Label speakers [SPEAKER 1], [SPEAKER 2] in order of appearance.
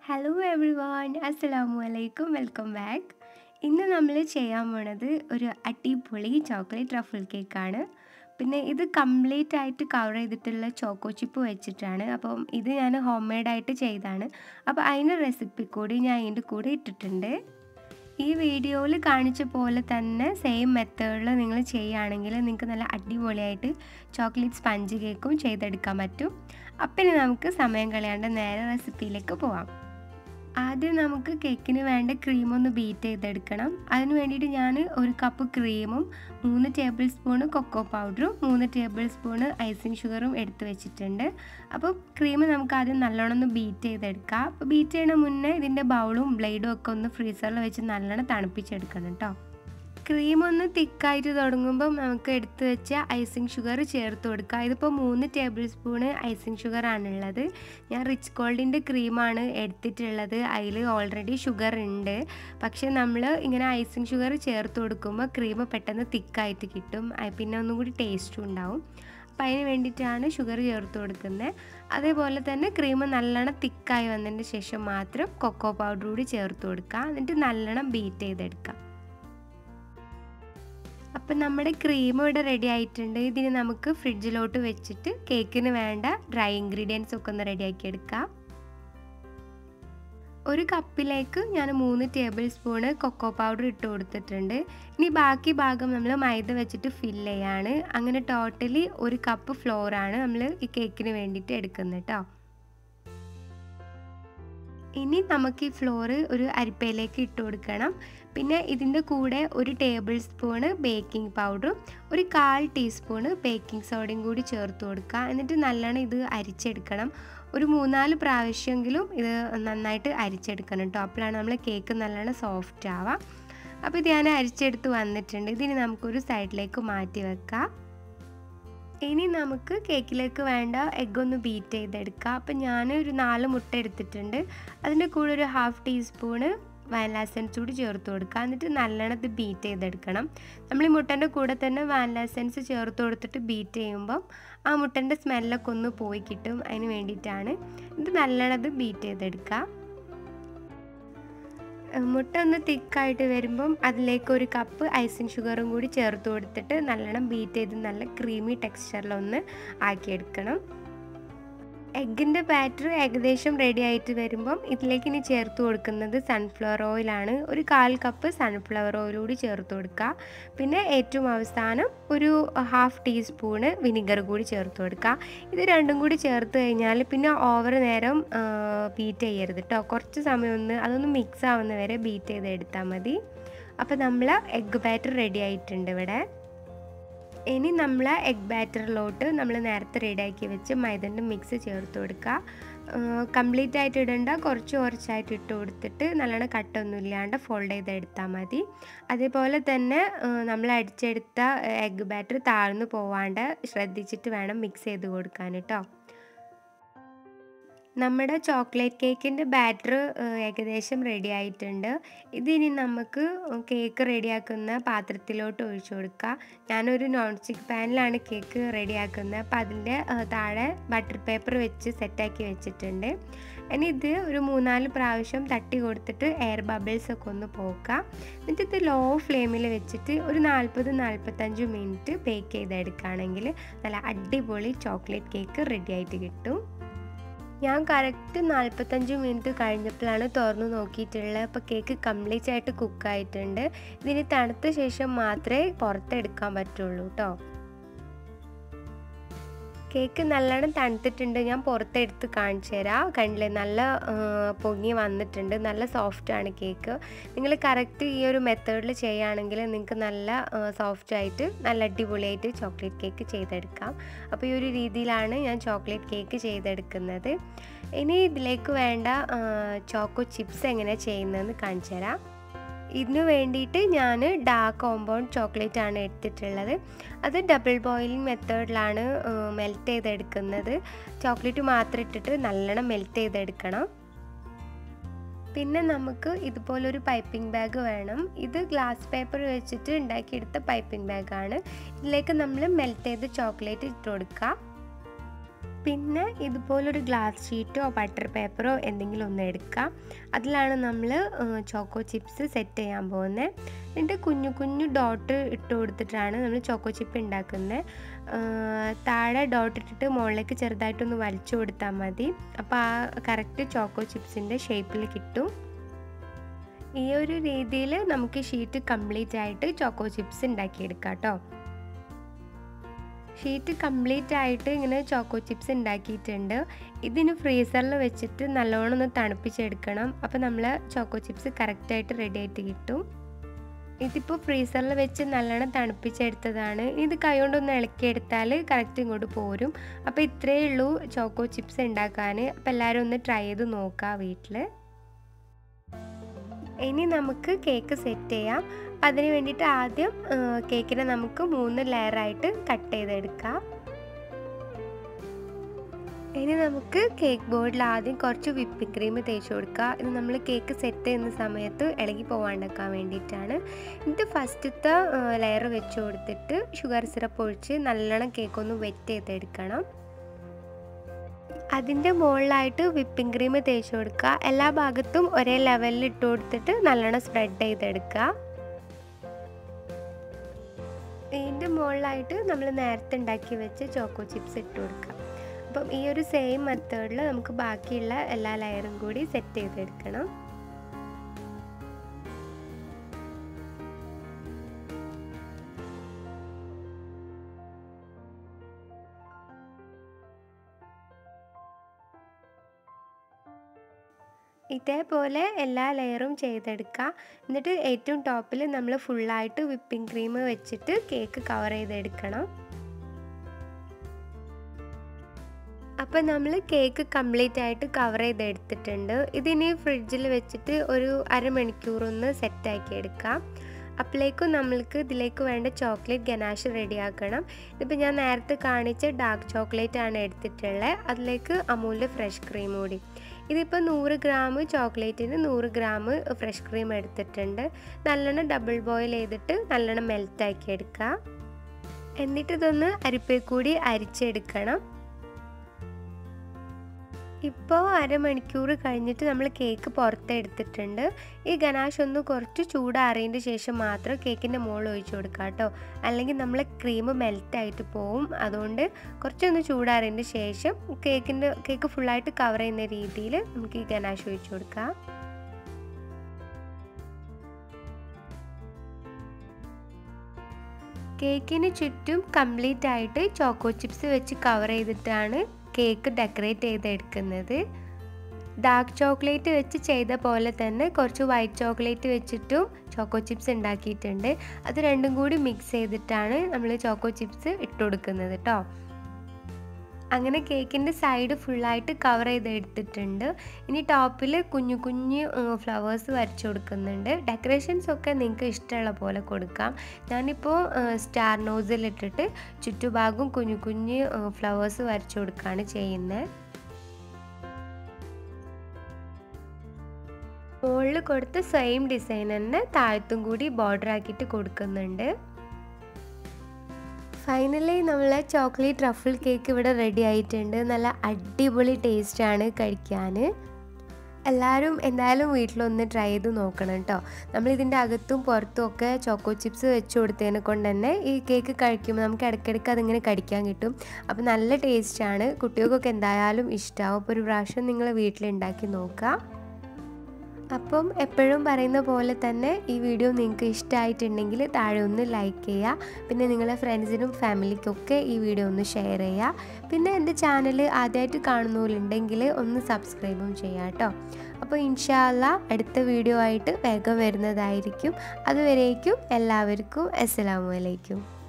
[SPEAKER 1] hello every one അസ്സലാമു അലൈക്കും welcome back ഇന്ന് നമ്മൾ ചെയ്യാൻ പോണത് ഒരു അടിപൊളി ചോക്ലേറ്റ് റഫിൾ കേക്കാണ് പിന്നെ ഇത് കംപ്ലീറ്റ് ആയിട്ട് കവർ ചെയ്തിട്ടുള്ള ചോക്കോ ചിപ്പ് വെച്ചിട്ടാണ് അപ്പം ഇത് ഞാൻ ഹോം മെയ്ഡായിട്ട് ചെയ്താണ് അപ്പോൾ അതിൻ്റെ റെസിപ്പി കൂടി ഞാൻ ഇതിൻ്റെ കൂടെ ഇട്ടിട്ടുണ്ട് ഈ വീഡിയോയിൽ കാണിച്ച പോലെ തന്നെ സെയിം മെത്തേഡിൽ നിങ്ങൾ ചെയ്യുകയാണെങ്കിൽ നിങ്ങൾക്ക് നല്ല അടിപൊളിയായിട്ട് ചോക്ലേറ്റ് സ്പഞ്ച് കേക്കും ചെയ്തെടുക്കാൻ പറ്റും അപ്പം ഇനി നമുക്ക് സമയം കളയാണ്ട് നേരെ റെസിപ്പിയിലേക്ക് പോവാം ആദ്യം നമുക്ക് കേക്കിന് വേണ്ട ക്രീം ഒന്ന് ബീറ്റ് ചെയ്തെടുക്കണം അതിന് വേണ്ടിയിട്ട് ഞാൻ ഒരു കപ്പ് ക്രീമും മൂന്ന് ടേബിൾ സ്പൂണ് കൊക്കോ പൗഡറും മൂന്ന് ടേബിൾ സ്പൂണ് ഐസിങ് ഷുഗറും എടുത്ത് വെച്ചിട്ടുണ്ട് അപ്പോൾ ക്രീം നമുക്ക് ആദ്യം നല്ലോണം ഒന്ന് ബീറ്റ് ചെയ്തെടുക്കാം അപ്പോൾ ബീറ്റ് ചെയ്യണ മുന്നേ ഇതിൻ്റെ ബൗളും ബ്ലേഡും ഒക്കെ ഒന്ന് ഫ്രീസറിൽ വെച്ച് നല്ലോണം തണുപ്പിച്ചെടുക്കണം കേട്ടോ ക്രീം ഒന്ന് തിക്കായിട്ട് തുടങ്ങുമ്പം നമുക്ക് എടുത്ത് വെച്ച ഐസിങ് ഷുഗർ ചേർത്ത് കൊടുക്കുക ഇതിപ്പോൾ മൂന്ന് ടേബിൾ സ്പൂണ് ഐസിങ് ഷുഗർ ആണുള്ളത് ഞാൻ റിച്ച് ഗോൾഡിൻ്റെ ക്രീമാണ് എടുത്തിട്ടുള്ളത് അതിൽ ഓൾറെഡി ഷുഗർ ഉണ്ട് പക്ഷേ നമ്മൾ ഇങ്ങനെ ഐസിങ് ഷുഗർ ചേർത്ത് കൊടുക്കുമ്പോൾ ക്രീം പെട്ടെന്ന് തിക്കായിട്ട് കിട്ടും പിന്നെ ഒന്നും കൂടി ടേസ്റ്റും ഉണ്ടാവും അപ്പോൾ അതിന് വേണ്ടിയിട്ടാണ് ഷുഗർ ചേർത്ത് കൊടുക്കുന്നത് അതേപോലെ തന്നെ ക്രീം നല്ലോണം തിക്കായി വന്നതിന് ശേഷം മാത്രം കൊക്കോ പൗഡർ കൂടി ചേർത്ത് കൊടുക്കുക എന്നിട്ട് നല്ലോണം ബീറ്റ് ചെയ്തെടുക്കാം അപ്പം നമ്മുടെ ക്രീം ഇവിടെ റെഡി ആയിട്ടുണ്ട് ഇതിന് നമുക്ക് ഫ്രിഡ്ജിലോട്ട് വെച്ചിട്ട് കേക്കിന് വേണ്ട ഡ്രൈ ഇൻഗ്രീഡിയൻസ് ഒക്കെ ഒന്ന് റെഡിയാക്കി എടുക്കാം ഒരു കപ്പിലേക്ക് ഞാൻ മൂന്ന് ടേബിൾ സ്പൂണ് കൊക്കോ പൗഡർ ഇട്ട് കൊടുത്തിട്ടുണ്ട് ഇനി ബാക്കി ഭാഗം നമ്മൾ മൈദ വെച്ചിട്ട് ഫില്ല് ചെയ്യാണ് അങ്ങനെ ടോട്ടലി ഒരു കപ്പ് ഫ്ലോറാണ് നമ്മൾ ഈ കേക്കിന് വേണ്ടിയിട്ട് എടുക്കുന്നത് കേട്ടോ ഇനി നമുക്ക് ഈ ഫ്ലോറ് ഒരു അരിപ്പയിലേക്ക് ഇട്ട് കൊടുക്കണം പിന്നെ ഇതിൻ്റെ കൂടെ ഒരു ടേബിൾ സ്പൂണ് ബേക്കിംഗ് പൗഡറും ഒരു കാൽ ടീസ്പൂണ് ബേക്കിംഗ് സോഡയും കൂടി ചേർത്ത് കൊടുക്കുക എന്നിട്ട് നല്ലോണം ഇത് അരിച്ചെടുക്കണം ഒരു മൂന്നാല് പ്രാവശ്യമെങ്കിലും ഇത് നന്നായിട്ട് അരിച്ചെടുക്കണം കേട്ടോ അപ്പോഴാണ് നമ്മൾ കേക്ക് നല്ലോണം സോഫ്റ്റ് ആവുക അപ്പോൾ ഇത് ഞാൻ അരിച്ചെടുത്ത് വന്നിട്ടുണ്ട് ഇതിന് നമുക്കൊരു സൈഡിലേക്ക് മാറ്റി വെക്കാം ഇനി നമുക്ക് കേക്കിലേക്ക് വേണ്ട എഗ്ഗ് ഒന്ന് ബീറ്റ് ചെയ്തെടുക്കാം അപ്പം ഞാൻ ഒരു നാല് മുട്ട എടുത്തിട്ടുണ്ട് അതിൻ്റെ കൂടെ ഒരു ഹാഫ് ടീസ്പൂണ് വാനില എസൻസ് കൂടി ചേർത്ത് കൊടുക്കുക എന്നിട്ട് നല്ലോണം ഇത് ബീറ്റ് ചെയ്തെടുക്കണം നമ്മൾ ഈ മുട്ടൻ്റെ കൂടെ തന്നെ വാനില എസൻസ് ചേർത്ത് കൊടുത്തിട്ട് ബീറ്റ് ചെയ്യുമ്പം ആ മുട്ടൻ്റെ സ്മെല്ലൊക്കെ ഒന്ന് പോയി കിട്ടും അതിന് വേണ്ടിയിട്ടാണ് ഇത് നല്ലോണം ഇത് ബീറ്റ് ചെയ്തെടുക്കുക മുട്ട ഒന്ന് തിക്കായിട്ട് വരുമ്പം അതിലേക്ക് ഒരു കപ്പ് ഐസിങ് ഷുഗറും കൂടി ചേർത്ത് കൊടുത്തിട്ട് നല്ലോണം ബീറ്റ് ചെയ്ത് നല്ല ക്രീമി ടെക്സ്ചറിലൊന്ന് ആക്കിയെടുക്കണം എഗ്ഗിൻ്റെ ബാറ്റർ ഏകദേശം റെഡി ആയിട്ട് വരുമ്പം ഇതിലേക്ക് ഇനി ചേർത്ത് കൊടുക്കുന്നത് സൺഫ്ലവർ ഓയിലാണ് ഒരു കാൽ കപ്പ് സൺഫ്ലവർ ഓയിൽ കൂടി ചേർത്ത് കൊടുക്കുക പിന്നെ ഏറ്റവും അവസാനം ഒരു ഹാഫ് ടീസ്പൂണ് വിനിഗർ കൂടി ചേർത്ത് കൊടുക്കുക ഇത് രണ്ടും കൂടി ചേർത്ത് കഴിഞ്ഞാൽ പിന്നെ ഓവർ നേരം ബീറ്റ് ചെയ്യരുത് കേട്ടോ കുറച്ച് സമയം ഒന്ന് അതൊന്ന് മിക്സ് ആവുന്ന വരെ ബീറ്റ് ചെയ്ത് എടുത്താൽ മതി അപ്പോൾ നമ്മൾ എഗ്ഗ് ബാറ്റർ റെഡി ആയിട്ടുണ്ട് ഇവിടെ ഇനി നമ്മൾ എഗ് ബാറ്ററിലോട്ട് നമ്മൾ നേരത്തെ റെഡിയാക്കി വെച്ച് മൈദൻ്റെ മിക്സ് ചേർത്ത് കൊടുക്കുക കംപ്ലീറ്റ് ആയിട്ട് ഇടണ്ട കുറച്ച് കുറച്ചായിട്ട് ഇട്ട് കൊടുത്തിട്ട് നല്ലോണം കട്ടൊന്നും ഇല്ലാണ്ട് ഫോൾഡ് ചെയ്ത് എടുത്താൽ മതി അതേപോലെ തന്നെ നമ്മൾ അടിച്ചെടുത്ത എഗ് ബാറ്റർ താഴ്ന്നു പോവാണ്ട് ശ്രദ്ധിച്ചിട്ട് വേണം മിക്സ് ചെയ്ത് കൊടുക്കാൻ കേട്ടോ നമ്മുടെ ചോക്ലേറ്റ് കേക്കിൻ്റെ ബാറ്റർ ഏകദേശം റെഡി ആയിട്ടുണ്ട് ഇതിനി നമുക്ക് കേക്ക് റെഡിയാക്കുന്ന പാത്രത്തിലോട്ട് ഒഴിച്ചു കൊടുക്കുക ഞാനൊരു നോൺ സ്റ്റിക്ക് പാനിലാണ് കേക്ക് റെഡിയാക്കുന്നത് അപ്പോൾ അതിൻ്റെ താഴെ ബട്ടർ പേപ്പർ വെച്ച് സെറ്റാക്കി വെച്ചിട്ടുണ്ട് ഇനി ഇത് ഒരു മൂന്നാല് പ്രാവശ്യം തട്ടി കൊടുത്തിട്ട് എയർ ബബിൾസ് ഒക്കെ ഒന്ന് പോക്കുക എന്നിട്ട് ഇത് ലോ ഫ്ലെയിമിൽ വെച്ചിട്ട് ഒരു നാൽപ്പത് നാൽപ്പത്തഞ്ച് മിനിറ്റ് ബേക്ക് ചെയ്തെടുക്കുകയാണെങ്കിൽ നല്ല അടിപൊളി ചോക്ലേറ്റ് കേക്ക് റെഡി ആയിട്ട് കിട്ടും ഞാൻ കറക്റ്റ് നാൽപ്പത്തഞ്ച് മിനിറ്റ് കഴിഞ്ഞപ്പോഴാണ് തുറന്നു നോക്കിയിട്ടുള്ളത് അപ്പോൾ കേക്ക് കംപ്ലീറ്റ് ആയിട്ട് കുക്കായിട്ടുണ്ട് ഇതിന് തണുത്ത ശേഷം മാത്രമേ പുറത്തെടുക്കാൻ പറ്റുള്ളൂ കേട്ടോ കേക്ക് നല്ലോണം തണുത്തിട്ടുണ്ട് ഞാൻ പുറത്തെടുത്ത് കാണിച്ചു തരാം കണ്ടില്ലേ നല്ല പൊങ്ങി വന്നിട്ടുണ്ട് നല്ല സോഫ്റ്റാണ് കേക്ക് നിങ്ങൾ കറക്റ്റ് ഈ ഒരു മെത്തേഡിൽ ചെയ്യുകയാണെങ്കിൽ നിങ്ങൾക്ക് നല്ല സോഫ്റ്റ് ആയിട്ട് നല്ല അടിപൊളിയായിട്ട് ചോക്ലേറ്റ് കേക്ക് ചെയ്തെടുക്കാം അപ്പോൾ ഈ ഒരു രീതിയിലാണ് ഞാൻ ചോക്ലേറ്റ് കേക്ക് ചെയ്തെടുക്കുന്നത് ഇനി ഇതിലേക്ക് വേണ്ട ചോക്കോ ചിപ്സ് എങ്ങനെ ചെയ്യുന്നതെന്ന് കാണിച്ചു തരാം ഇതിനു വേണ്ടിയിട്ട് ഞാൻ ഡാർക്ക് കോമ്പൗണ്ട് ചോക്ലേറ്റ് ആണ് എടുത്തിട്ടുള്ളത് അത് ഡബിൾ ബോയിലിംഗ് മെത്തേഡിലാണ് മെൽറ്റ് ചെയ്തെടുക്കുന്നത് ചോക്ലേറ്റ് മാത്രം ഇട്ടിട്ട് നല്ലോണം മെൽറ്റ് ചെയ്തെടുക്കണം പിന്നെ നമുക്ക് ഇതുപോലൊരു പൈപ്പിംഗ് ബാഗ് വേണം ഇത് ഗ്ലാസ് പേപ്പർ വെച്ചിട്ട് ഉണ്ടാക്കിയെടുത്ത പൈപ്പിംഗ് ബാഗാണ് ഇതിലേക്ക് നമ്മൾ മെൽറ്റ് ചെയ്ത ചോക്ലേറ്റ് ഇട്ട് കൊടുക്കുക പിന്നെ ഇതുപോലൊരു ഗ്ലാസ് ഷീറ്റോ ബട്ടർ പേപ്പറോ എന്തെങ്കിലും ഒന്ന് എടുക്കാം അതിലാണ് നമ്മൾ ചോക്കോ ചിപ്സ് സെറ്റ് ചെയ്യാൻ പോകുന്നത് എന്നിട്ട് കുഞ്ഞു കുഞ്ഞു ഡോട്ട് ഇട്ട് കൊടുത്തിട്ടാണ് നമ്മൾ ചോക്കോ ചിപ്പ് ഉണ്ടാക്കുന്നത് താഴെ ഡോട്ട് ഇട്ടിട്ട് മുകളിലേക്ക് ചെറുതായിട്ടൊന്ന് വലിച്ചു കൊടുത്താൽ മതി അപ്പോൾ ആ കറക്റ്റ് ചോക്കോ ചിപ്സിൻ്റെ ഷേപ്പിൽ കിട്ടും ഈ ഒരു രീതിയിൽ നമുക്ക് ഷീറ്റ് കംപ്ലീറ്റ് ആയിട്ട് ചോക്കോ ചിപ്സ് ഉണ്ടാക്കിയെടുക്കാം കേട്ടോ ഷീറ്റ് കംപ്ലീറ്റ് ആയിട്ട് ഇങ്ങനെ ചോക്കോ ചിപ്സ് ഉണ്ടാക്കിയിട്ടുണ്ട് ഇതിന് ഫ്രീസറിൽ വെച്ചിട്ട് നല്ലോണം ഒന്ന് തണുപ്പിച്ചെടുക്കണം അപ്പോൾ നമ്മൾ ചോക്കോ ചിപ്സ് കറക്റ്റായിട്ട് റെഡി ആയിട്ട് കിട്ടും ഇതിപ്പോൾ ഫ്രീസറിൽ വെച്ച് നല്ലോണം തണുപ്പിച്ചെടുത്തതാണ് ഇത് കൈകൊണ്ടൊന്ന് ഇളക്കിയെടുത്താൽ കറക്റ്റ് ഇങ്ങോട്ട് പോരും അപ്പോൾ ഇത്രയേ ഉള്ളൂ ചോക്കോ ചിപ്സ് ഉണ്ടാക്കാൻ അപ്പോൾ എല്ലാവരും ഒന്ന് ട്രൈ ചെയ്ത് നോക്കാം വീട്ടിൽ ഇനി നമുക്ക് കേക്ക് സെറ്റ് ചെയ്യാം അതിന് വേണ്ടിയിട്ട് ആദ്യം കേക്കിനെ നമുക്ക് മൂന്ന് ലെയറായിട്ട് കട്ട് ചെയ്തെടുക്കാം ഇനി നമുക്ക് കേക്ക് ബോർഡിൽ ആദ്യം കുറച്ച് വിപ്പിംഗ് ക്രീം തേച്ച് കൊടുക്കുക ഇത് നമ്മൾ കേക്ക് സെറ്റ് ചെയ്യുന്ന സമയത്ത് ഇളകി പോകാണ്ടിരിക്കാൻ വേണ്ടിയിട്ടാണ് എന്നിട്ട് ഫസ്റ്റത്തെ ലെയർ വെച്ച് കൊടുത്തിട്ട് ഷുഗർ സിറപ്പ് ഒഴിച്ച് നല്ലോണം കേക്ക് ഒന്ന് വെറ്റ് ചെയ്തെടുക്കണം അതിൻ്റെ മുകളിലായിട്ട് വിപ്പിംഗ് ക്രീം തേച്ച് കൊടുക്കുക എല്ലാ ഭാഗത്തും ഒരേ ലെവലിൽ ഇട്ട് കൊടുത്തിട്ട് നല്ലോണം സ്പ്രെഡ് ചെയ്തെടുക്കുക ഇതിൻ്റെ മുകളിലായിട്ട് നമ്മൾ നേരത്തെ ഉണ്ടാക്കി വെച്ച് ചോക്കോ ചിപ്സ് ഇട്ട് കൊടുക്കുക അപ്പം ഈ ഒരു സെയിം മെത്തേഡിൽ നമുക്ക് ബാക്കിയുള്ള എല്ലാ ലെയറും കൂടി സെറ്റ് ചെയ്തെടുക്കണം ഇതേപോലെ എല്ലാ ലെയറും ചെയ്തെടുക്കുക എന്നിട്ട് ഏറ്റവും ടോപ്പിൽ നമ്മൾ ഫുള്ളായിട്ട് വിപ്പിംഗ് ക്രീം വെച്ചിട്ട് കേക്ക് കവർ ചെയ്തെടുക്കണം അപ്പോൾ നമ്മൾ കേക്ക് കംപ്ലീറ്റ് ആയിട്ട് കവർ ചെയ്തെടുത്തിട്ടുണ്ട് ഇതിനി ഫ്രിഡ്ജിൽ വെച്ചിട്ട് ഒരു അരമണിക്കൂർ ഒന്ന് സെറ്റാക്കി എടുക്കാം അപ്പോഴേക്കും നമ്മൾക്ക് ഇതിലേക്ക് വേണ്ട ചോക്ലേറ്റ് ഗനാഷ് റെഡിയാക്കണം ഇതിപ്പോൾ ഞാൻ നേരത്തെ കാണിച്ച ഡാർക്ക് ചോക്ലേറ്റ് ആണ് എടുത്തിട്ടുള്ളത് അതിലേക്ക് അമൂലിൻ്റെ ഫ്രഷ് ക്രീം കൂടി ഇതിപ്പോൾ നൂറ് ഗ്രാം ചോക്ലേറ്റിന് നൂറ് ഗ്രാം ഫ്രഷ് ക്രീം എടുത്തിട്ടുണ്ട് നല്ലോണം ഡബിൾ ബോയിൽ ചെയ്തിട്ട് നല്ലോണം മെൽറ്റാക്കി എടുക്കുക എന്നിട്ട് ഇതൊന്ന് അരിപ്പയിൽ കൂടി അരിച്ചെടുക്കണം ഇപ്പോൾ അരമണിക്കൂർ കഴിഞ്ഞിട്ട് നമ്മൾ കേക്ക് പുറത്തെടുത്തിട്ടുണ്ട് ഈ ഗനാഷ് ഒന്ന് കുറച്ച് ചൂടാറിയതിൻ്റെ ശേഷം മാത്രം കേക്കിൻ്റെ മുകളിൽ ഒഴിച്ചു കൊടുക്കുക കേട്ടോ അല്ലെങ്കിൽ നമ്മൾ ക്രീം മെൽറ്റായിട്ട് പോവും അതുകൊണ്ട് കുറച്ചൊന്ന് ചൂടാറിയതിൻ്റെ ശേഷം കേക്കിൻ്റെ കേക്ക് ഫുള്ളായിട്ട് കവർ ചെയ്യുന്ന രീതിയിൽ നമുക്ക് ഈ ഗനാഷ് ഒഴിച്ചു കൊടുക്കാം കേക്കിന് ചുറ്റും കംപ്ലീറ്റ് ആയിട്ട് ചോക്കോ ചിപ്സ് വെച്ച് കവർ ചെയ്തിട്ടാണ് കേക്ക് ഡെക്കറേറ്റ് ചെയ്തെടുക്കുന്നത് ഡാർക്ക് ചോക്ലേറ്റ് വെച്ച് ചെയ്ത പോലെ തന്നെ കുറച്ച് വൈറ്റ് ചോക്ലേറ്റ് വെച്ചിട്ടും ചോക്കോ ചിപ്സ് ഉണ്ടാക്കിയിട്ടുണ്ട് അത് രണ്ടും കൂടി മിക്സ് ചെയ്തിട്ടാണ് നമ്മൾ ചോക്കോ ചിപ്സ് ഇട്ട് കൊടുക്കുന്നത് കേട്ടോ അങ്ങനെ കേക്കിൻ്റെ സൈഡ് ഫുള്ളായിട്ട് കവർ ചെയ്ത് എടുത്തിട്ടുണ്ട് ഇനി ടോപ്പിൽ കുഞ്ഞു കുഞ്ഞു ഫ്ലവേഴ്സ് വരച്ചു കൊടുക്കുന്നുണ്ട് ഡെക്കറേഷൻസ് ഒക്കെ നിങ്ങൾക്ക് ഇഷ്ടമുള്ള പോലെ കൊടുക്കാം ഞാനിപ്പോൾ സ്റ്റാർ നോസിലിട്ടിട്ട് ചുറ്റുഭാഗം കുഞ്ഞു കുഞ്ഞു ഫ്ലവേഴ്സ് വരച്ചു കൊടുക്കുകയാണ് ചെയ്യുന്നത് മുകളിൽ കൊടുത്ത സെയിം ഡിസൈൻ തന്നെ താഴത്തും കൂടി ബോർഡർ ആക്കിയിട്ട് കൊടുക്കുന്നുണ്ട് ഫൈനലി നമ്മളെ ചോക്ലേറ്റ് ട്രഫിൾ കേക്ക് ഇവിടെ റെഡി ആയിട്ടുണ്ട് നല്ല അടിപൊളി ടേസ്റ്റാണ് കഴിക്കാൻ എല്ലാവരും എന്തായാലും വീട്ടിലൊന്ന് ട്രൈ ചെയ്ത് നോക്കണം കേട്ടോ നമ്മളിതിൻ്റെ അകത്തും പുറത്തും ഒക്കെ ചോക്കോ ചിപ്സ് വെച്ച് കൊടുത്തതിനെ കൊണ്ട് തന്നെ ഈ കേക്ക് കഴിക്കുമ്പോൾ നമുക്ക് ഇടയ്ക്കിടയ്ക്ക് അതിങ്ങനെ കടിക്കാൻ കിട്ടും അപ്പോൾ നല്ല ടേസ്റ്റാണ് കുട്ടികൾക്കൊക്കെ എന്തായാലും ഇഷ്ടമാവും അപ്പോൾ ഒരു പ്രാവശ്യം നിങ്ങൾ വീട്ടിലുണ്ടാക്കി നോക്കാം അപ്പം എപ്പോഴും പറയുന്ന പോലെ തന്നെ ഈ വീഡിയോ നിങ്ങൾക്ക് ഇഷ്ടമായിട്ടുണ്ടെങ്കിൽ താഴെ ഒന്ന് ലൈക്ക് ചെയ്യുക പിന്നെ നിങ്ങളെ ഫ്രണ്ട്സിനും ഫാമിലിക്കൊക്കെ ഈ വീഡിയോ ഒന്ന് ഷെയർ ചെയ്യുക പിന്നെ എൻ്റെ ചാനൽ ആദ്യമായിട്ട് കാണുന്നവരുണ്ടെങ്കിൽ ഒന്ന് സബ്സ്ക്രൈബും ചെയ്യാം കേട്ടോ അപ്പോൾ ഇൻഷാല്ല അടുത്ത വീഡിയോ ആയിട്ട് വേഗം വരുന്നതായിരിക്കും അതുവരേക്കും എല്ലാവർക്കും അസ്സലാമു അലൈക്കും